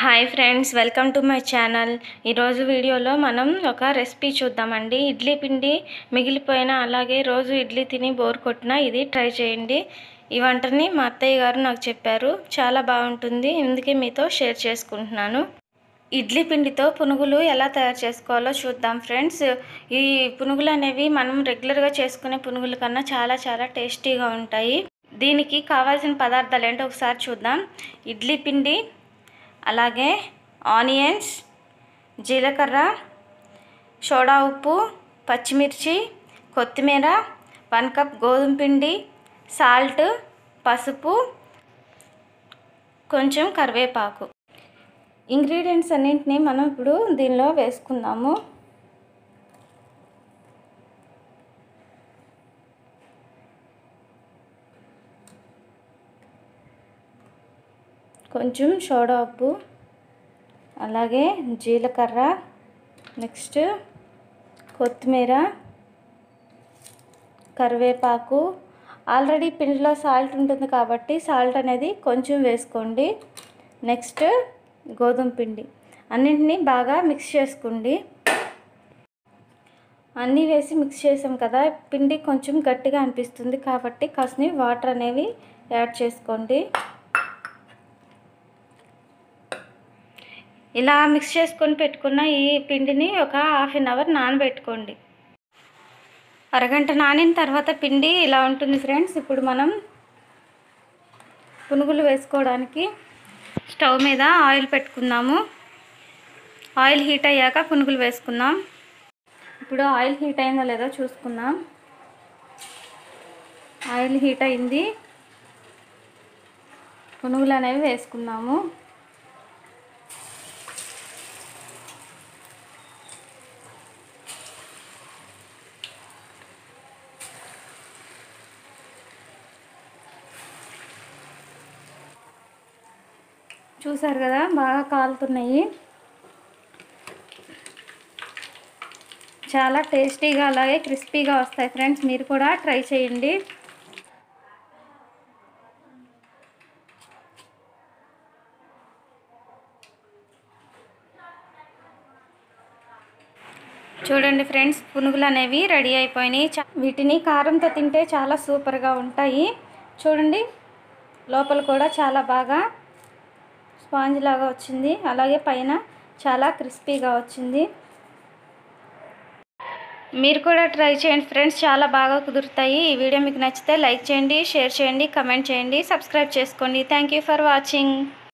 hi friends welcome to my channel ఈరోజు వీడియోలో మనం ఒక రెసిపీ చూద్దామండి ఇడ్లీ పిండి మిగిలిపోయిన అలాగే రోజు ఇడ్లీ తిని బోర్ కొట్టినా ఇది ట్రై చేయండి ఈ వంటని మా అత్తయ్య గారు నాకు చెప్పారు చాలా బాగుంటుంది అందుకే మీతో షేర్ చేసుకుంటున్నాను ఇడ్లీ పిండితో పునుగులు ఎలా తయారు చేసుకోవాలో చూద్దాం ఫ్రెండ్స్ ఈ పునుగులు అనేవి మనం రెగ్యులర్గా చేసుకునే పునుగుల కన్నా చాలా చాలా టేస్టీగా ఉంటాయి దీనికి కావాల్సిన పదార్థాలు ఏంటో ఒకసారి చూద్దాం ఇడ్లీ పిండి అలాగే ఆనియన్స్ జీలకర్ర సోడా ఉప్పు పచ్చిమిర్చి కొత్తిమీర వన్ కప్ గోధుమ పిండి సాల్ట్ పసుపు కొంచెం కరివేపాకు ఇంగ్రీడియంట్స్ అన్నింటినీ మనం ఇప్పుడు దీనిలో వేసుకుందాము కొంచెం సోడా ఉప్పు అలాగే జీలకర్ర నెక్స్ట్ కొత్తిమీర కరివేపాకు ఆల్రెడీ పిండిలో సాల్ట్ ఉంటుంది కాబట్టి సాల్ట్ అనేది కొంచెం వేసుకోండి నెక్స్ట్ గోధుమ పిండి అన్నింటినీ బాగా మిక్స్ చేసుకోండి అన్నీ వేసి మిక్స్ చేసాం కదా పిండి కొంచెం గట్టిగా అనిపిస్తుంది కాబట్టి కాస్త వాటర్ అనేవి యాడ్ చేసుకోండి ఇలా మిక్స్ చేసుకొని పెట్టుకున్న ఈ పిండిని ఒక హాఫ్ అన్ అవర్ నానబెట్టుకోండి అరగంట నానిన తర్వాత పిండి ఇలా ఉంటుంది ఫ్రెండ్స్ ఇప్పుడు మనం పునుగులు వేసుకోవడానికి స్టవ్ మీద ఆయిల్ పెట్టుకుందాము ఆయిల్ హీట్ అయ్యాక పునుగులు వేసుకుందాం ఇప్పుడు ఆయిల్ హీట్ అయిందో లేదో చూసుకుందాం ఆయిల్ హీట్ అయింది పునుగులు అనేవి వేసుకుందాము చూసారు కదా బాగా కాలుతున్నాయి చాలా టేస్టీగా అలాగే క్రిస్పీగా వస్తాయి ఫ్రెండ్స్ మీరు కూడా ట్రై చేయండి చూడండి ఫ్రెండ్స్ పునుగులు అనేవి రెడీ అయిపోయినాయి చా- వీటిని కారంతో తింటే చాలా సూపర్గా ఉంటాయి చూడండి లోపల కూడా చాలా బాగా స్పాంజ్ లాగా వచ్చింది అలాగే పైన చాలా క్రిస్పీగా వచ్చింది మీరు కూడా ట్రై చేయండి ఫ్రెండ్స్ చాలా బాగా కుదురుతాయి ఈ వీడియో మీకు నచ్చితే లైక్ చేయండి షేర్ చేయండి కమెంట్ చేయండి సబ్స్క్రైబ్ చేసుకోండి థ్యాంక్ యూ ఫర్ వాచింగ్